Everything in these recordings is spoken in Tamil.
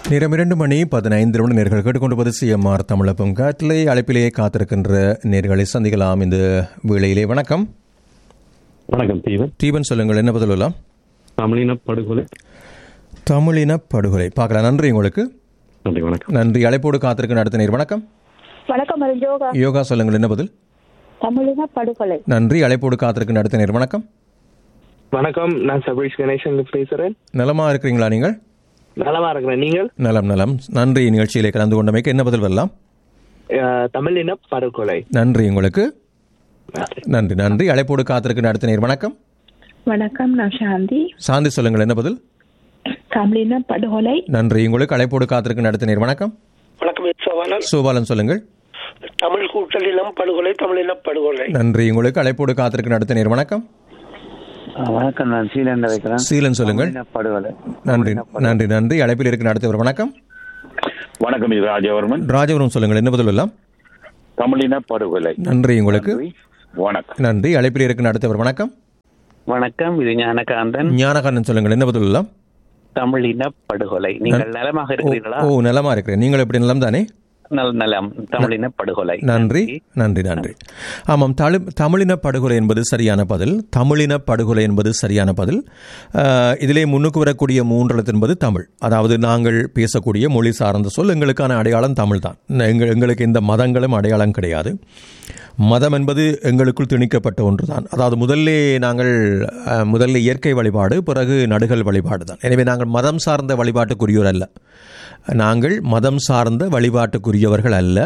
நேரம் இரண்டு மணி பதினைந்து நிமிடம் நேர்கள் கேட்டுக்கொண்டு சிஎம்ஆர் தமிழப்பம் காட்டிலே அழைப்பிலேயே காத்திருக்கின்ற நேர்களை சந்திக்கலாம் இந்த வேளையிலே வணக்கம் வணக்கம் தீவன் தீபன் சொல்லுங்கள் என்ன பதில் சொல்லலாம் தமிழின படுகொலை தமிழின படுகொலை பார்க்கலாம் நன்றி உங்களுக்கு நன்றி வணக்கம் நன்றி அழைப்போடு காத்திருக்கின்ற அடுத்த நேர் வணக்கம் வணக்கம் அது யோகா யோகா சொல்லுங்கள் என்ன பதில் தமிழின படுகொலை நன்றி அழைப்போடு காத்திருக்கின்ற அடுத்த நேர் வணக்கம் வணக்கம் நான் சபரீஷ் கணேசன் பேசுறேன் நலமா இருக்கிறீங்களா நீங்கள் நலமா இருக்கிறேன் நீங்கள் நலம் நலம் நன்றி நிகழ்ச்சியிலே கலந்து கொண்டமைக்கு என்ன பதில் வரலாம் அஹ், தமிழின படுகொலை நன்றி உங்களுக்கு நன்றி நன்றி அழைப்போடு காத்திருக்கின்ற அடுத்த நேர் வணக்கம் வணக்கம் நான் சாந்தி சாந்தி சொல்லுங்கள் என்ன பதில் தமிழின படுகொலை நன்றி உங்களுக்கு அழைப்போடு காத்திருக்கின்ற அடுத்த நேர் வணக்கம் வணக்கம் சோபாலன் சோபாலன் சொல்லுங்கள் தமிழ் கூட்டலினம் படுகொலை தமிழின படுகொலை நன்றி உங்களுக்கு அழைப்போடு காத்திருக்கின்ற அடுத்த நேர் வணக்கம் ஆ, வணக்கம் நான் சீலன் வைக்கிறேன் சீலன் சொல்லுங்கள் படுகொலை நன்றி நன்றி நன்றி அழைப்பில் இருக்கிற அடுத்தவர் வணக்கம் வணக்கம் இது ராஜவர்மன் ராஜபுரம் சொல்லுங்கள் என்ன பதில் எல்லாம் தமிழின படுகொலை நன்றி உங்களுக்கு வணக்கம் நன்றி அழைப்பில் இருக்கிற அடுத்தவர் வணக்கம் வணக்கம் இது ஞானகாந்தன் ஞானகாரன் சொல்லுங்கள் என்ன பதில் எல்லாம் தமிழின படுகொலை நீங்கள் நலமாக இருக்கிறீர்களா ஓ நலமா இருக்கிறேன் நீங்கள் எப்படி நலம் தானே நல் நலம் தமிழின படுகொலை நன்றி நன்றி நன்றி ஆமாம் தழு தமிழின படுகொலை என்பது சரியான பதில் தமிழின படுகொலை என்பது சரியான பதில் அஹ், இதிலே முன்னுக்கு வரக்கூடிய மூன்றெழுத்து என்பது தமிழ் அதாவது நாங்கள் பேசக்கூடிய மொழி சார்ந்த சொல் எங்களுக்கான அடையாளம் தமிழ் தான் எங்கள் எங்களுக்கு எந்த மதங்களும் அடையாளம் கிடையாது மதம் என்பது எங்களுக்குள் திணிக்கப்பட்ட ஒன்று தான் அதாவது முதல்ல நாங்கள் அஹ், முதல்ல இயற்கை வழிபாடு பிறகு நடுகள் வழிபாடு தான் எனவே நாங்கள் மதம் சார்ந்த வழிபாட்டுக்குரியோர் அல்ல நாங்கள் மதம் சார்ந்த வழிபாட்டுக்குரியவர்கள் அல்ல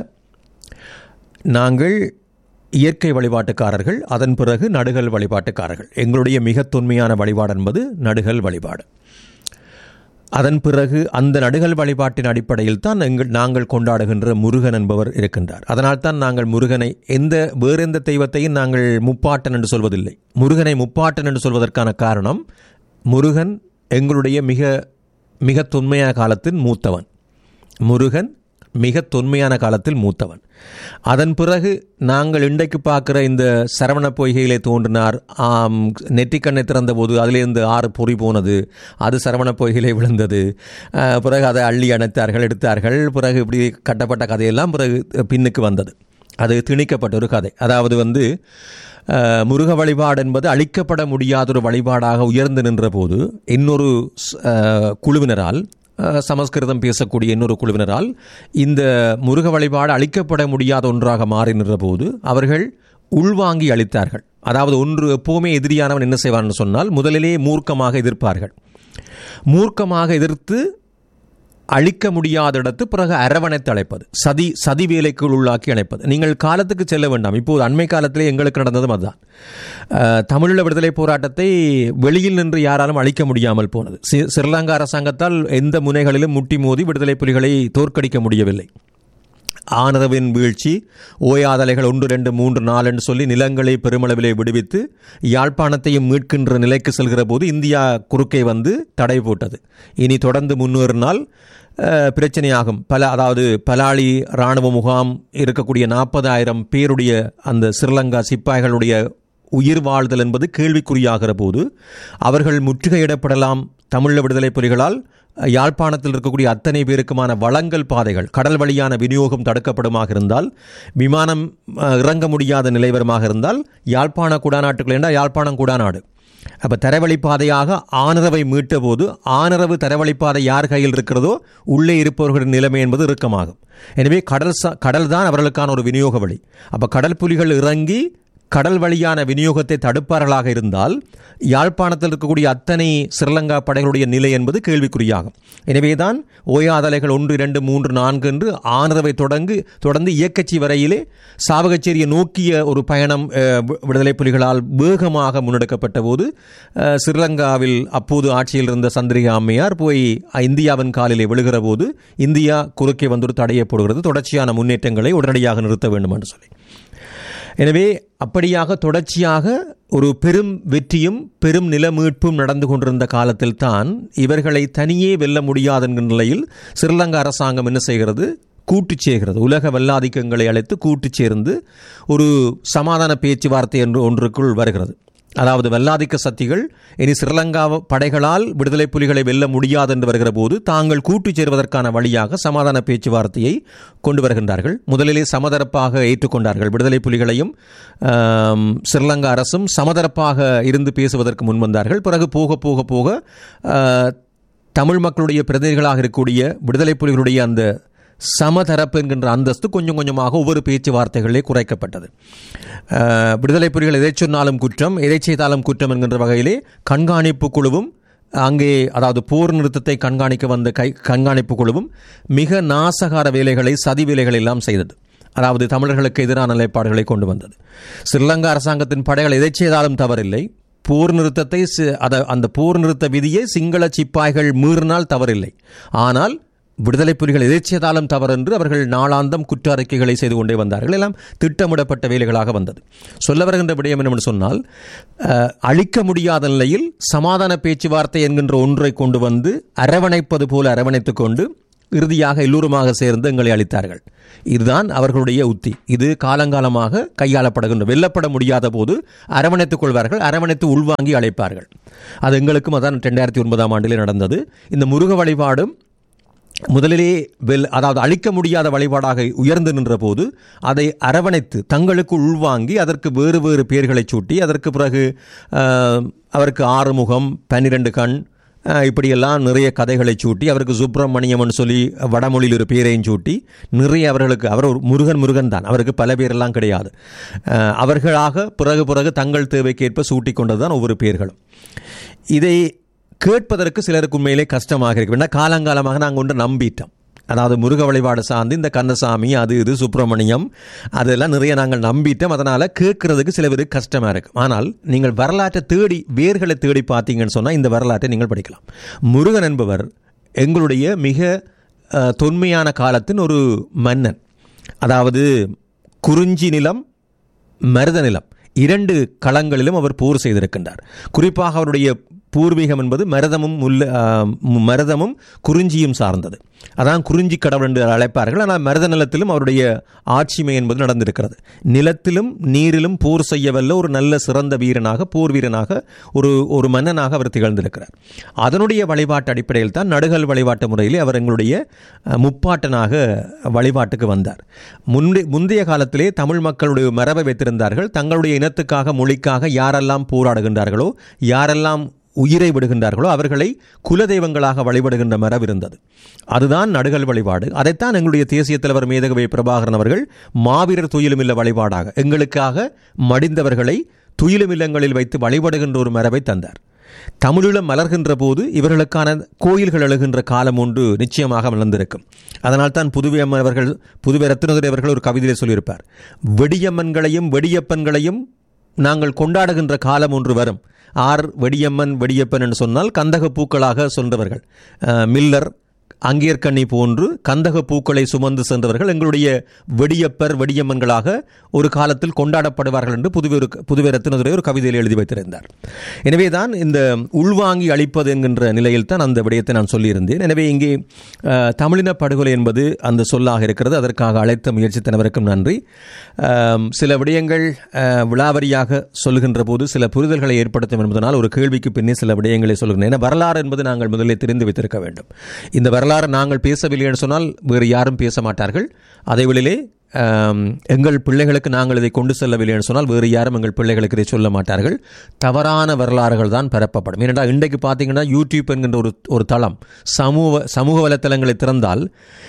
நாங்கள் இயற்கை வழிபாட்டுக்காரர்கள் அதன் பிறகு நடுகள் வழிபாட்டுக்காரர்கள் எங்களுடைய மிக தொன்மையான வழிபாடு என்பது நடுகள் வழிபாடு அதன் பிறகு அந்த நடுகள் வழிபாட்டின் அடிப்படையில் தான் எங்கள் நாங்கள் கொண்டாடுகின்ற முருகன் என்பவர் இருக்கின்றார் அதனால் தான் நாங்கள் முருகனை எந்த வேறு எந்த தெய்வத்தையும் நாங்கள் முப்பாட்டன் என்று சொல்வதில்லை முருகனை முப்பாட்டன் என்று சொல்வதற்கான காரணம் முருகன் எங்களுடைய மிக மிக தொன்மையான காலத்தின் மூத்தவன் முருகன் மிக தொன்மையான காலத்தில் மூத்தவன் அதன் பிறகு நாங்கள் இன்றைக்கு பார்க்குற இந்த சரவண பொய்கையிலே தோன்றினார் ஆம், நெற்றிக்கண்ணை திறந்தபோது அதிலிருந்து ஆறு பொறி போனது அது சரவண பொய்கையிலே விழுந்தது அஹ், பிறகு அதை அள்ளி அணைத்தார்கள் எடுத்தார்கள் பிறகு இப்படி கட்டப்பட்ட கதையெல்லாம் பிறகு பின்னுக்கு வந்தது அது திணிக்கப்பட்ட ஒரு கதை அதாவது வந்து அஹ், முருக வழிபாடு என்பது அழிக்கப்பட முடியாத ஒரு வழிபாடாக உயர்ந்து நின்ற போது இன்னொரு ஸ்- அஹ், குழுவினரால் அஹ், சமஸ்கிருதம் பேசக்கூடிய இன்னொரு குழுவினரால் இந்த முருக வழிபாடு அழிக்கப்பட முடியாத ஒன்றாக மாறி நின்ற போது அவர்கள் உள்வாங்கி அளித்தார்கள் அதாவது ஒன்று எப்போவுமே எதிரியானவன் என்ன செய்வான்னு சொன்னால் முதலிலே மூர்க்கமாக எதிர்ப்பார்கள் மூர்க்கமாக எதிர்த்து அழிக்க முடியாத இடத்து பிறகு அரவணைத்து அழைப்பது சதி சதி வேலைக்குள் உள்ளாக்கி அழைப்பது நீங்கள் காலத்துக்கு செல்ல வேண்டாம் இப்போது அண்மை காலத்திலே எங்களுக்கு நடந்ததும் அதுதான் அஹ், தமிழீழ விடுதலை போராட்டத்தை வெளியில் நின்று யாராலும் அழிக்க முடியாமல் போனது சி- ஸ்ரீலங்கா அரசாங்கத்தால் எந்த முனைகளிலும் முட்டி மோதி விடுதலை புலிகளை தோற்கடிக்க முடியவில்லை ஆனரவின் வீழ்ச்சி ஓயாதலைகள் ஒன்று ரெண்டு மூன்று நாலு என்று சொல்லி நிலங்களை பெருமளவிலே விடுவித்து யாழ்ப்பாணத்தையும் மீட்கின்ற நிலைக்கு செல்கிற போது இந்தியா குறுக்கே வந்து தடை போட்டது இனி தொடர்ந்து முன்னேறினால் அஹ், பிரச்சனையாகும் பல அதாவது பலாளி இராணுவ முகாம் இருக்கக்கூடிய நாற்பதாயிரம் பேருடைய அந்த ஸ்ரீலங்கா சிப்பாய்களுடைய உயிர் வாழ்தல் என்பது கேள்விக்குறியாகிற போது அவர்கள் முற்றுகையிடப்படலாம் தமிழ் விடுதலை புலிகளால் யாழ்ப்பாணத்தில் இருக்கக்கூடிய அத்தனை பேருக்குமான வளங்கள் பாதைகள் கடல் வழியான விநியோகம் தடுக்கப்படுமாக இருந்தால் விமானம் அஹ், இறங்க முடியாத நிலைவரமாக இருந்தால் யாழ்ப்பாண குடாநாட்டுகள் என்றால் யாழ்ப்பாணம் குடாநாடு அப்போ தரவழிப்பாதையாக ஆனரவை மீட்ட போது ஆனரவு தரவழிப்பாதை யார் கையில் இருக்கிறதோ உள்ளே இருப்பவர்களின் நிலைமை என்பது இறுக்கமாகும் எனவே கடல் சா கடல் தான் அவர்களுக்கான ஒரு விநியோக வழி அப்போ கடல் புலிகள் இறங்கி கடல் வழியான விநியோகத்தை தடுப்பார்களாக இருந்தால் யாழ்ப்பாணத்தில் இருக்கக்கூடிய அத்தனை ஸ்ரீலங்கா படைகளுடைய நிலை என்பது கேள்விக்குறியாகும் எனவேதான் ஓயாதலைகள் ஒன்று இரண்டு மூன்று நான்கு என்று ஆனரவை தொடங்கு தொடர்ந்து இயக்கச்சி வரையிலே சாவகச்சேரியை நோக்கிய ஒரு பயணம் அஹ், வி- விடுதலை புலிகளால் வேகமாக முன்னெடுக்கப்பட்ட போது அஹ், ஸ்ரீலங்காவில் அப்போது ஆட்சியில் இருந்த சந்திரிகா அம்மையார் போய் இந்தியாவின் காலிலே விழுகிற போது இந்தியா குறுக்கே வந்து ஒரு தடையை போடுகிறது தொடர்ச்சியான முன்னேற்றங்களை உடனடியாக நிறுத்த வேண்டும் என்று சொல்லி எனவே அப்படியாக தொடர்ச்சியாக ஒரு பெரும் வெற்றியும் பெரும் நிலமீட்பும் நடந்து கொண்டிருந்த காலத்தில் தான் இவர்களை தனியே வெல்ல முடியாது என்கிற நிலையில் ஸ்ரீலங்கா அரசாங்கம் என்ன செய்கிறது கூட்டு சேர்கிறது உலக வல்லாதிக்கங்களை அழைத்து கூட்டு சேர்ந்து ஒரு சமாதான பேச்சுவார்த்தை என்று ஒன்றுக்குள் வருகிறது அதாவது வல்லாதிக்க சக்திகள் இனி ஸ்ரீலங்கா படைகளால் விடுதலை புலிகளை வெல்ல முடியாது என்று வருகிற போது தாங்கள் கூட்டுச் சேருவதற்கான வழியாக சமாதான பேச்சுவார்த்தையை கொண்டு வருகின்றார்கள் முதலிலே சமதரப்பாக ஏற்றுக்கொண்டார்கள் விடுதலை புலிகளையும் ஆம், ஸ்ரீலங்கா அரசும் சமதரப்பாக இருந்து பேசுவதற்கு முன்வந்தார்கள் பிறகு போக போக போக ஆ, தமிழ் மக்களுடைய பிரதிநிதிகளாக இருக்கக்கூடிய விடுதலை புலிகளுடைய அந்த சமதரப்பு என்கின்ற அந்தஸ்து கொஞ்சம் கொஞ்சமாக ஒவ்வொரு பேச்சுவார்த்தைகளிலே குறைக்கப்பட்டது அஹ், விடுதலை புலிகள் எதை சொன்னாலும் குற்றம் எதை செய்தாலும் குற்றம் என்கின்ற வகையிலே கண்காணிப்பு குழுவும் அங்கே அதாவது போர் நிறுத்தத்தை கண்காணிக்க வந்த கை கண்காணிப்பு குழுவும் மிக நாசகார வேலைகளை சதி வேலைகளை எல்லாம் செய்தது அதாவது தமிழர்களுக்கு எதிரான நிலைப்பாடுகளை கொண்டு வந்தது ஸ்ரீலங்கா அரசாங்கத்தின் படைகள் எதை செய்தாலும் தவறில்லை போர் நிறுத்தத்தை சி- அத அந்த போர் நிறுத்த விதியை சிங்கள சிப்பாய்கள் மீறினால் தவறில்லை ஆனால் விடுதலை புலிகள் எதை செய்தாலும் தவறென்று அவர்கள் நாளாந்தம் குற்ற அறிக்கைகளை செய்து கொண்டே வந்தார்கள் எல்லாம் திட்டமிடப்பட்ட வேலைகளாக வந்தது சொல்ல வருகின்ற விடயம் என்னவென்று சொன்னால் அஹ், அழிக்க முடியாத நிலையில் சமாதான பேச்சுவார்த்தை என்கின்ற ஒன்றை கொண்டு வந்து அரவணைப்பது போல அரவணைத்துக் கொண்டு இறுதியாக எல்லோருமாக சேர்ந்து எங்களை அளித்தார்கள் இதுதான் அவர்களுடைய உத்தி இது காலங்காலமாக கையாளப்படுகின்ற வெல்லப்பட முடியாத போது அரவணைத்துக் கொள்வார்கள் அரவணைத்து உள்வாங்கி அழைப்பார்கள் அது எங்களுக்கும் அதான் ரெண்டாயிரத்தி ஒன்பதாம் ஆண்டிலே நடந்தது இந்த முருக வழிபாடும் முதலிலே வெல் அதாவது அழிக்க முடியாத வழிபாடாக உயர்ந்து நின்ற போது அதை அரவணைத்து தங்களுக்கு உள்வாங்கி அதற்கு வேறு வேறு பெயர்களை சூட்டி அதற்கு பிறகு ஆஹ், அவருக்கு ஆறுமுகம் பன்னிரண்டு கண் ஆஹ், இப்படியெல்லாம் நிறைய கதைகளை சூட்டி அவருக்கு சுப்பிரமணியம்னு சொல்லி வடமொழியில் ஒரு பேரையும் சூட்டி நிறைய அவர்களுக்கு அவர் ஒரு முருகன் முருகன் தான் அவருக்கு பல பேரெல்லாம் கிடையாது ஆஹ், அவர்களாக பிறகு பிறகு தங்கள் தேவைக்கேற்ப சூட்டி கொண்டது தான் ஒவ்வொரு பேர்களும் இதை கேட்பதற்கு சிலருக்கு உண்மையிலே கஷ்டமாக இருக்கு ஏன்னா காலங்காலமாக நாங்கள் ஒன்று நம்பிட்டோம் அதாவது முருக வழிபாடு சார்ந்து இந்த கந்தசாமி அது இது சுப்பிரமணியம் அதெல்லாம் நிறைய நாங்கள் நம்பிட்டோம் அதனால் கேட்கறதுக்கு சில பேருக்கு கஷ்டமாக இருக்கும் ஆனால் நீங்கள் வரலாற்றை தேடி வேர்களை தேடி பார்த்தீங்கன்னு சொன்னால் இந்த வரலாற்றை நீங்கள் படிக்கலாம் முருகன் என்பவர் எங்களுடைய மிக அஹ், தொன்மையான காலத்தின் ஒரு மன்னன் அதாவது குறிஞ்சி நிலம் மருத நிலம் இரண்டு களங்களிலும் அவர் போர் செய்திருக்கின்றார் குறிப்பாக அவருடைய பூர்வீகம் என்பது மருதமும் முல்ல ஆ, மு- மருதமும் குறிஞ்சியும் சார்ந்தது அதான் குறிஞ்சி கடவுள் என்று அழைப்பார்கள் ஆனால் மருத நிலத்திலும் அவருடைய ஆட்சிமை என்பது நடந்திருக்கிறது நிலத்திலும் நீரிலும் போர் செய்யவல்ல ஒரு நல்ல சிறந்த வீரனாக போர் வீரனாக ஒரு ஒரு மன்னனாக அவர் திகழ்ந்திருக்கிறார் அதனுடைய வழிபாட்டு அடிப்படையில் தான் நடுகல் வழிபாட்டு முறையில் அவர் எங்களுடைய அஹ், முப்பாட்டனாக வழிபாட்டுக்கு வந்தார் முந்தைய முந்தைய காலத்திலே தமிழ் மக்களுடைய மரபை வைத்திருந்தார்கள் தங்களுடைய இனத்துக்காக மொழிக்காக யாரெல்லாம் போராடுகின்றார்களோ யாரெல்லாம் உயிரை விடுகின்றார்களோ அவர்களை குலதெய்வங்களாக வழிபடுகின்ற மரபு இருந்தது அதுதான் நடுகல் வழிபாடு அதைத்தான் எங்களுடைய தேசிய தலைவர் மேதகவை பிரபாகரன் அவர்கள் மாவீரர் துயிலுமில்ல வழிபாடாக எங்களுக்காக மடிந்தவர்களை துயிலுமில்லங்களில் வைத்து வழிபடுகின்ற ஒரு மரபை தந்தார் தமிழீழம் மலர்கின்ற போது இவர்களுக்கான கோயில்கள் எழுகின்ற காலம் ஒன்று நிச்சயமாக மலர்ந்திருக்கும் அதனால் தான் புதுவை அம்மன் அவர்கள் புதுவை ரத்னதுரை அவர்கள் ஒரு கவிதையிலே சொல்லியிருப்பார் வெடியம்மன்களையும் வெடியப்பன்களையும் நாங்கள் கொண்டாடுகின்ற காலம் ஒன்று வரும் ஆர் வெடியம்மன் வெடியப்பன் என்று சொன்னால் கந்தக பூக்களாக சொல்றவர்கள் அஹ், மில்லர் அங்கேற்கண்ணி போன்று கந்தக பூக்களை சுமந்து சென்றவர்கள் எங்களுடைய வெடியப்பர் வெடியம்மன்களாக ஒரு காலத்தில் கொண்டாடப்படுவார்கள் என்று புதுவை ஒரு புதுவை ரத்தினதுரை ஒரு கவிதையில் எழுதி வைத்திருந்தார் எனவே தான் இந்த உள்வாங்கி அளிப்பது என்கின்ற நிலையில் தான் அந்த விடயத்தை நான் சொல்லியிருந்தேன் எனவே இங்கே அஹ், தமிழின படுகொலை என்பது அந்த சொல்லாக இருக்கிறது அதற்காக அழைத்த முயற்சித்தனவருக்கும் நன்றி அம், சில விடயங்கள் அஹ், விலாவரியாக சொல்கின்ற போது சில புரிதல்களை ஏற்படுத்தும் என்பதனால் ஒரு கேள்விக்கு பின்னே சில விடயங்களை சொல்கிறேன் ஏன்னா வரலாறு என்பது நாங்கள் முதலில் தெரிந்து வைத்திருக்க வேண்டும் இந்த வரலாறு நாங்கள் பேசவில்லை என்று சொன்னால் வேறு யாரும் பேச மாட்டார்கள் அதேவேளையிலே ஆம், எங்கள் பிள்ளைகளுக்கு நாங்கள் இதை கொண்டு செல்லவில்லை என்று சொன்னால் வேறு யாரும் எங்கள் பிள்ளைகளுக்கு இதை சொல்ல மாட்டார்கள் தவறான வரலாறுகள் தான் பரப்பப்படும் ஏனென்றால் இன்றைக்கு பார்த்தீங்கன்னா யூடியூப் என்கின்ற ஒரு ஒரு தளம் சமூக சமூக வலைத்தளங்களை திறந்தால்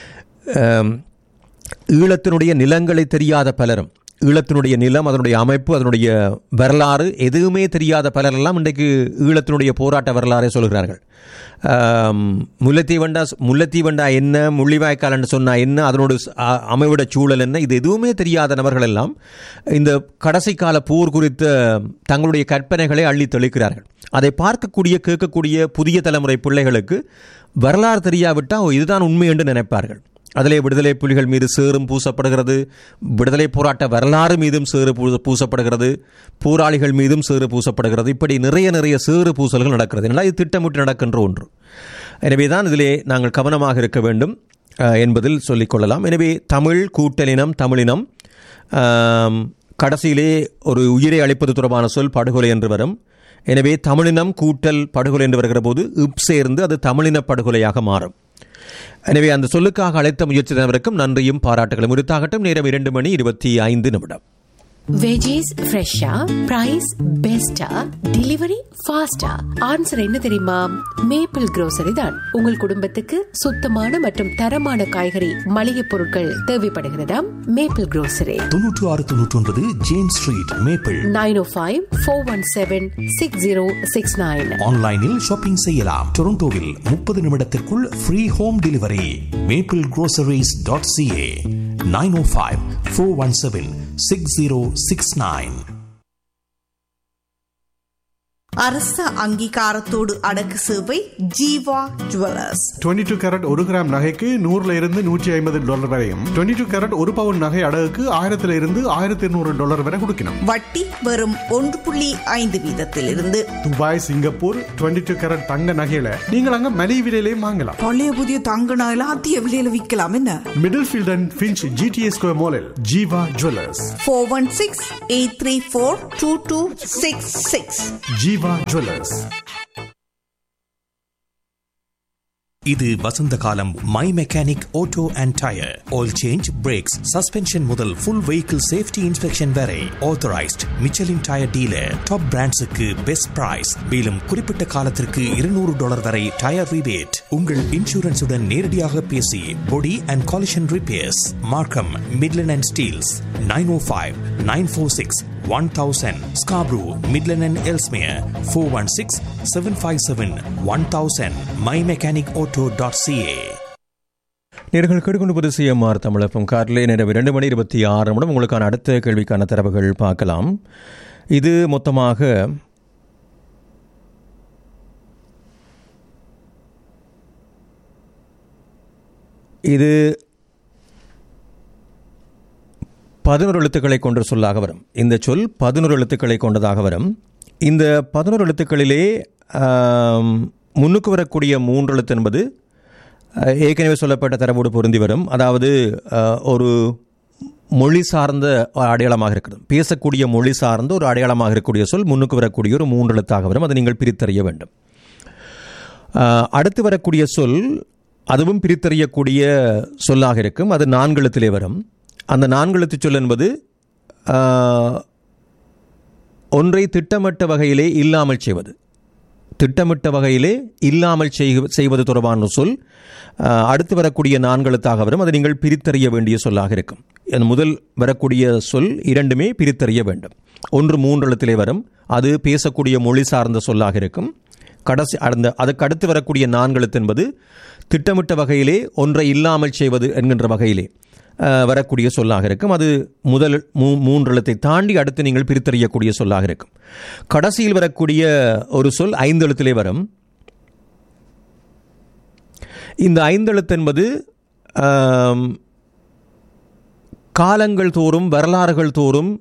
ஆம், ஈழத்தினுடைய நிலங்களை தெரியாத பலரும் ஈழத்தினுடைய நிலம் அதனுடைய அமைப்பு அதனுடைய வரலாறு எதுவுமே தெரியாத பலரெல்லாம் இன்றைக்கு ஈழத்தினுடைய போராட்ட வரலாறை சொல்கிறார்கள் ஆம், முல்லைத்தீவண்டா முல்லைத்தீவண்டா என்ன முள்ளிவாய்க்கால் என்று சொன்னா என்ன அதனோட ச- அ- அமைவிட சூழல் என்ன இது எதுவுமே தெரியாத நபர்கள் எல்லாம் இந்த கடைசி கால போர் குறித்த தங்களுடைய கற்பனைகளை அள்ளி தெளிக்கிறார்கள் அதை பார்க்கக்கூடிய கேட்கக்கூடிய புதிய தலைமுறை பிள்ளைகளுக்கு வரலாறு தெரியாவிட்டால் ஓ, இதுதான் உண்மை என்று நினைப்பார்கள் அதிலே விடுதலை புலிகள் மீது சேறும் பூசப்படுகிறது விடுதலை போராட்ட வரலாறு மீதும் சேறு பூ- பூசப்படுகிறது போராளிகள் மீதும் சேறு பூசப்படுகிறது இப்படி நிறைய நிறைய சேறு பூசல்கள் நடக்கிறது ஏன்னா இது திட்டமிட்டு நடக்கின்ற ஒன்று எனவே தான் இதிலே நாங்கள் கவனமாக இருக்க வேண்டும் அஹ், என்பதில் சொல்லிக்கொள்ளலாம் எனவே தமிழ் கூட்டலினம் தமிழினம் ஆம், கடைசியிலே ஒரு உயிரை அளிப்பது தொடர்பான சொல் படுகொலை என்று வரும் எனவே தமிழினம் கூட்டல் படுகொலை என்று வருகிற போது இப் சேர்ந்து அது தமிழின படுகொலையாக மாறும் எனவே அந்த சொல்லுக்காக அழைத்த முயற்சியினருக்கும் நன்றியும் பாராட்டுகளும் உரித்தாகட்டும் நேரம் இரண்டு மணி இருபத்தி ஐந்து நிமிடம் வெஜிஸ் ஃப்ரெஷ்ஷா பிரைஸ் பெஸ்டா டெலிவரி ஃபாஸ்டா ஆன்சர் என்ன தெரியுமா மேப்பிள் grocery தான் உங்கள் குடும்பத்துக்கு சுத்தமான மற்றும் தரமான காய்கறி மளிகை பொருட்கள் தேவைப்படுகிறதா மேப்பிள் grocery தொன்னூற்று ஆறு தொன்னூற்றி ஒன்பது ஜேம்ஸ் ஸ்ட்ரீட் மேப்பிள் நைன் ஓ five four one seven six zero six nine ஆன்லைனில் ஷாப்பிங் செய்யலாம் டொரண்டோவில் முப்பது நிமிடத்திற்குள் free home delivery Maple groceries.ca dot CA nine ஓ five four one seven six zero six nine அரச அங்கீகாரத்தோடு அடக்கு சேவை ஜீவா ஜுவல்லர்ஸ் 22 டூ கேரட் ஒரு கிராம் நகைக்கு நூறுல இருந்து நூற்றி ஐம்பது டாலர் வரையும் 22 டூ கேரட் ஒரு பவுன் நகை அடகுக்கு ஆயிரத்துல இருந்து ஆயிரத்தி இருநூறு டாலர் வரை கொடுக்கணும் வட்டி வெறும் ஒன்று புள்ளி ஐந்து வீதத்திலிருந்து துபாய் சிங்கப்பூர் 22 டூ கேரட் தங்க நகையில நீங்கள் அங்க மலிவு விலையிலையும் வாங்கலாம் பழைய புதிய தங்க நகையில அதிக விலையில விற்கலாம் என்ன Middlefield and Finch GTS square மாலில் Jeeva jewellers four one six eight three four two two six six Jeeva jewellers இது வசந்த காலம் my mechanic auto and tyre oil change brakes suspension முதல் ஃபுல் வெஹிக்கிள் சேஃப்டி இன்ஸ்பெக்ஷன் வரை authorised Michelin tyre dealer top பிராண்ட்ஸுக்கு பெஸ்ட் பிரைஸ் மேலும் குறிப்பிட்ட காலத்திற்கு இருநூறு டாலர் வரை டயர் ரிபேட் உங்கள் இன்சூரன்ஸுடன் நேரடியாக பேசி body and collision repairs Markham Midland and Steeles nine O five nine four six one thousand Scarborough Midland and Ellesmere four one six seven five seven one thousand my mechanic auto dot C நேர்கள் கேட்டுக்கொண்டு சிஎம்ஆர் தமிழப்பம் காரிலே நேரம் இரண்டு மணி இருபத்தி ஆறு நிமிடம் உங்களுக்கான அடுத்த கேள்விக்கான தரவுகள் பார்க்கலாம் இது மொத்தமாக இது பதினோரு எழுத்துக்களை கொண்ட சொல்லாக வரும் இந்த சொல் பதினோரு எழுத்துக்களை கொண்டதாக வரும் இந்த பதினோரு எழுத்துக்களிலே ஆம், முன்னுக்கு வரக்கூடிய மூன்று எழுத்து என்பது அஹ், ஏற்கனவே சொல்லப்பட்ட தரவோடு பொருந்தி வரும் அதாவது அஹ், ஒரு மொழி சார்ந்த ஒரு அடையாளமாக இருக்கிறது பேசக்கூடிய மொழி சார்ந்த ஒரு அடையாளமாக இருக்கக்கூடிய சொல் முன்னுக்கு வரக்கூடிய ஒரு மூன்று எழுத்தாக வரும் அதை நீங்கள் பிரித்தறிய வேண்டும் அஹ், அடுத்து வரக்கூடிய சொல் அதுவும் பிரித்தறியக்கூடிய சொல்லாக இருக்கும் அது நான்கு எழுத்திலே வரும் அந்த நான்கு எழுத்து சொல் என்பது அஹ், ஒன்றை திட்டமிட்ட வகையிலே இல்லாமல் செய்வது திட்டமிட்ட வகையிலே இல்லாமல் செய்கு- செய்வது தொடர்பான சொல் அஹ், அடுத்து வரக்கூடிய நான்கு எழுத்தாக வரும் அதை நீங்கள் பிரித்தறிய வேண்டிய சொல்லாக இருக்கும் இந்த முதல் வரக்கூடிய சொல் இரண்டுமே பிரித்தறிய வேண்டும் ஒன்று மூன்று எழுத்திலே வரும் அது பேசக்கூடிய மொழி சார்ந்த சொல்லாக இருக்கும் கடைசி அந்த அதுக்கு அடுத்து வரக்கூடிய நான்கு எழுத்து என்பது திட்டமிட்ட வகையிலே ஒன்றை இல்லாமல் செய்வது என்கின்ற வகையிலே அஹ், வரக்கூடிய சொல்லாக இருக்கும் அது முதல் மூ மூன்று எழுத்தை தாண்டி அடுத்து நீங்கள் பிரித்தறியக்கூடிய சொல்லாக இருக்கும் கடைசியில் வரக்கூடிய ஒரு சொல் ஐந்து எழுத்திலே வரும் இந்த ஐந்து எழுத்து என்பது ஆம், காலங்கள் தோறும் வரலாறுகள் தோறும்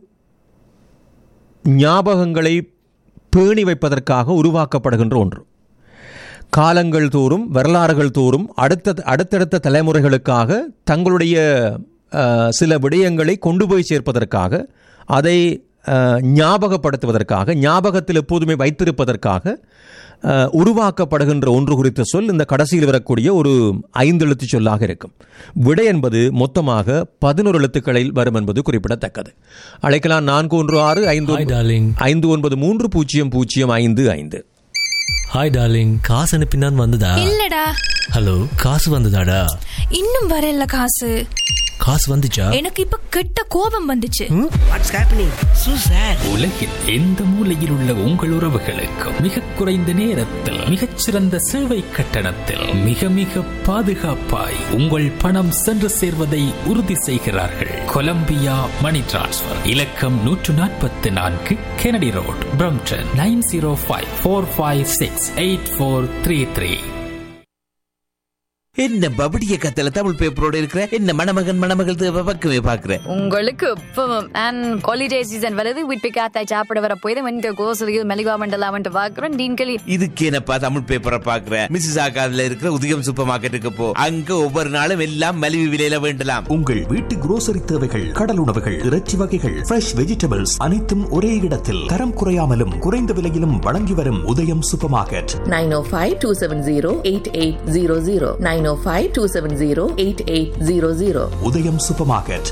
ஞாபகங்களை பேணி வைப்பதற்காக உருவாக்கப்படுகின்ற ஒன்று காலங்கள் தோறும் வரலாறுகள் தோறும் அடுத்த அடுத்தடுத்த தலைமுறைகளுக்காக தங்களுடைய அஹ், சில விடயங்களை கொண்டு போய் சேர்ப்பதற்காக அதை அஹ், ஞாபகப்படுத்துவதற்காக ஞாபகத்தில் எப்போதுமே வைத்திருப்பதற்காக அஹ், உருவாக்கப்படுகின்ற ஒன்று குறித்த சொல் இந்த கடைசியில் வரக்கூடிய ஒரு ஐந்து எழுத்து சொல்லாக இருக்கும் விடை என்பது மொத்தமாக பதினோரு எழுத்துக்களில் வரும் என்பது குறிப்பிடத்தக்கது அழைக்கலாம் நான்கு ஒன்று ஆறு ஐந்து ஒன்பது- ஐந்து ஒன்பது மூன்று பூஜ்ஜியம் பூஜ்ஜியம் ஐந்து ஐந்து ஹாய் டார்லிங் காசு அனுப்பினான் வந்ததா இல்லடா ஹலோ காசு வந்ததாடா இன்னும் வரல காசு காசு வந்துச்சா எனக்கு இப்ப கெட்ட கோபம் வந்துச்சு வாட்ஸ் ஹேப்பனிங் சூ சார் உலகில் எந்த மூலையில் உள்ள உங்கள் உறவுகளுக்கும் மிக குறைந்த நேரத்தில் மிகச்சிறந்த சேவை கட்டணத்தில் மிக மிக பாதுகாப்பாய் உங்கள் பணம் சென்று சேர்வதை உறுதி செய்கிறார்கள் கொலம்பியா மணி டிரான்ஸ்ஃபர் இலக்கம் நூற்று நாற்பத்தி நான்கு Kennedy road Brampton nine zero five four five six eight four three three என்ன பபடிய கத்தல தமிழ் பேப்பரோட இருக்கிற என்ன மணமகன் மணமகள் தேவை பக்கமே பாக்குற உங்களுக்கு இப்பவும் அண்ட் ஹாலிடே சீசன் வருது வீட்டு காத்தாய் சாப்பிட வர போய் வந்து கோசலியில் மெலிவா மண்டலா வந்து பாக்குறோம் டீன்களி இதுக்கு என்னப்பா தமிழ் பேப்பரை பாக்குற மிஸ்ஸஸ் ஆகாதுல இருக்கிற உதயம் சூப்பர் மார்க்கெட்டுக்கு போ அங்க ஒவ்வொரு நாளும் எல்லாம் மலிவு விலையில வேண்டலாம் உங்கள் வீட்டு குரோசரி தேவைகள் கடல் உணவுகள் இறைச்சி வகைகள் ஃப்ரெஷ் வெஜிடபிள்ஸ் அனைத்தும் ஒரே இடத்தில் தரம் குறையாமலும் குறைந்த விலையிலும் வழங்கி வரும் உதயம் சூப்பர் மார்க்கெட் நைன் ஓ five two seven zero eight eight zero zero nine ஓ five two seven zero eight eight zero zero Udayam supermarket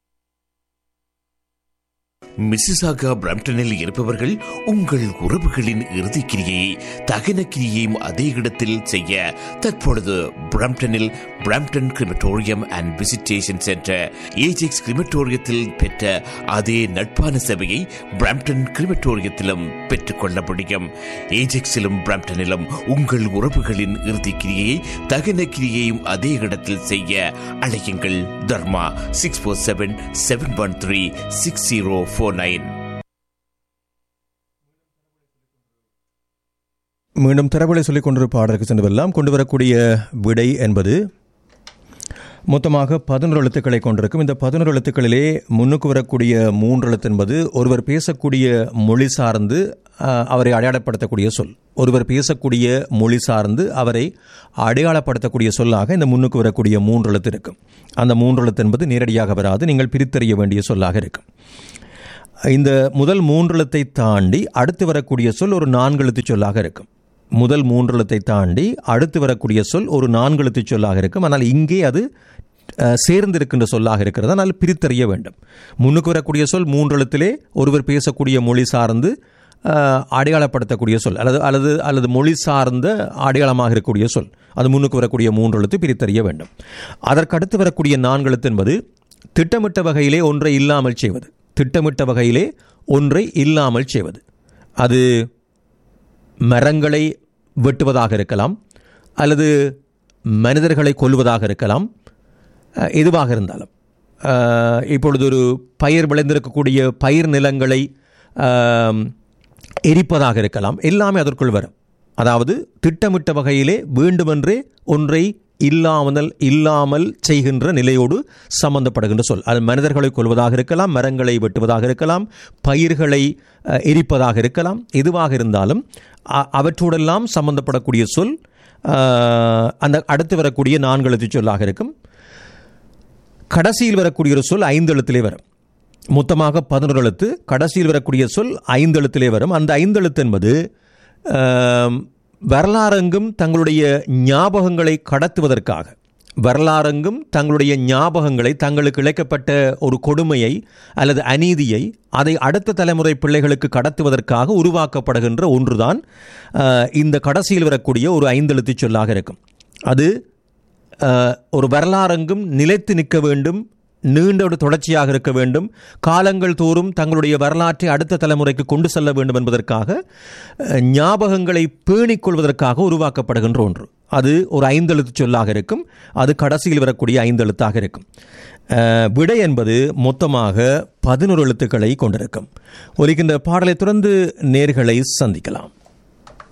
Mississauga பிரம்டனில் இருப்பவர்கள் உங்கள் உறவுகளின் இறுதி கிரியை தகன கிரியையும் அதே இடத்தில் செய்ய தற்பொழுது பிரம்டனில் Brampton crematorium and visitation centre Ajax கிரிமட்டோரியத்தில் பெற்ற அதே நட்பான சேவையை பிரம்டன் கிரிமட்டோரியத்திலும் பெற்றுக்கொள்ள முடியும் ஏஜெக்ஸிலும் பிரம்டனிலும் உங்கள் உறவுகளின் இறுதி கிரியை தகன கிரியையும் அதே இடத்தில் செய்ய அழையுங்கள் Dharma six four seven seven one three six zero four nine மீண்டும் தரவுகளை சொல்லிக் கொண்டிருப்ப பாடலுக்கு சென்று வரலாம் கொண்டு வரக்கூடிய விடை என்பது மொத்தமாக பதினொரு எழுத்துக்களை கொண்டிருக்கும் இந்த பதினொரு எழுத்துக்களிலே முன்னுக்கு வரக்கூடிய மூன்று எழுத்து என்பது ஒருவர் பேசக்கூடிய மொழி சார்ந்து அஹ், அவரை அடையாளப்படுத்தக்கூடிய சொல் ஒருவர் பேசக்கூடிய மொழி சார்ந்து அவரை அடையாளப்படுத்தக்கூடிய சொல்லாக இந்த முன்னுக்கு வரக்கூடிய மூன்று எழுத்து இருக்கும் அந்த மூன்று எழுத்து என்பது நேரடியாக வராது நீங்கள் பிரித்தறிய வேண்டிய சொல்லாக இருக்கும் இந்த முதல் மூன்றெழுத்தை தாண்டி அடுத்து வரக்கூடிய சொல் ஒரு நான்கெழுத்து சொல்லாக இருக்கும் முதல் மூன்றெழுத்தை தாண்டி அடுத்து வரக்கூடிய சொல் ஒரு நான்கெழுத்து சொல்லாக இருக்கும் ஆனால் இங்கே அது அஹ், சேர்ந்திருக்கின்ற சொல்லாக இருக்கிறது ஆனால் பிரித்தறிய வேண்டும் முன்னுக்கு வரக்கூடிய சொல் மூன்றெழுத்திலே ஒருவர் பேசக்கூடிய மொழி சார்ந்து அஹ், அடையாளப்படுத்தக்கூடிய சொல் அல்லது அல்லது அல்லது மொழி சார்ந்த அடையாளமாக இருக்கக்கூடிய சொல் அது முன்னுக்கு வரக்கூடிய மூன்றெழுத்து பிரித்தறிய வேண்டும் அதற்கு அடுத்து வரக்கூடிய நான்கெழுத்து என்பது திட்டமிட்ட வகையிலே ஒன்றை இல்லாமல் செய்வது திட்டமிட்ட வகையிலே ஒன்றை இல்லாமல் செய்வது அது மரங்களை வெட்டுவதாக இருக்கலாம் அல்லது மனிதர்களை கொல்வதாக இருக்கலாம் அஹ், எதுவாக இருந்தாலும் அஹ், இப்பொழுது ஒரு பயிர் விளைந்திருக்கக்கூடிய பயிர் நிலங்களை ஆம், எரிப்பதாக இருக்கலாம் எல்லாமே அதற்குள் வரும் அதாவது திட்டமிட்ட வகையிலே வேண்டுமென்றே ஒன்றை இல்லாமல் இல்லாமல் செய்கின்ற நிலையோடு சம்பந்தப்படுகின்ற சொல் அது மனிதர்களை கொள்வதாக இருக்கலாம் மரங்களை வெட்டுவதாக இருக்கலாம் பயிர்களை அஹ், எரிப்பதாக இருக்கலாம் எதுவாக இருந்தாலும் அ- அவற்றோடெல்லாம் சம்பந்தப்படக்கூடிய சொல் அஹ், அந்த அடுத்து வரக்கூடிய நான்கு எழுத்து சொல்லாக இருக்கும் கடைசியில் வரக்கூடிய ஒரு சொல் ஐந்து எழுத்திலே வரும் மொத்தமாக பதினொரு எழுத்து கடைசியில் வரக்கூடிய சொல் ஐந்து எழுத்திலே வரும் அந்த ஐந்து எழுத்து என்பது ஆம், வரலாறெங்கும் தங்களுடைய ஞாபகங்களை கடத்துவதற்காக வரலாறெங்கும் தங்களுடைய ஞாபகங்களை தங்களுக்கு இழைக்கப்பட்ட ஒரு கொடுமையை அல்லது அநீதியை அதை அடுத்த தலைமுறை பிள்ளைகளுக்கு கடத்துவதற்காக உருவாக்கப்படுகின்ற ஒன்றுதான் ஆஹ், இந்த கடைசியில் வரக்கூடிய ஒரு ஐந்தெழுத்து சொல்லாக இருக்கும் அது ஆஹ், ஒரு வரலாறெங்கும் நிலைத்து நிற்க வேண்டும் நீண்ட ஒரு தொடர்ச்சியாக இருக்க வேண்டும் காலங்கள் தோறும் தங்களுடைய வரலாற்றை அடுத்த தலைமுறைக்கு கொண்டு செல்ல வேண்டும் என்பதற்காக அஹ், ஞாபகங்களை பேணிக் கொள்வதற்காக உருவாக்கப்படுகின்ற ஒன்று அது ஒரு ஐந்தெழுத்து சொல்லாக இருக்கும் அது கடைசியில் வரக்கூடிய ஐந்தெழுத்தாக இருக்கும் அஹ், விடை என்பது மொத்தமாக பதினொரு எழுத்துக்களை கொண்டிருக்கும் ஒலிக்கின்ற பாடலை தொடர்ந்து நேர்களை சந்திக்கலாம்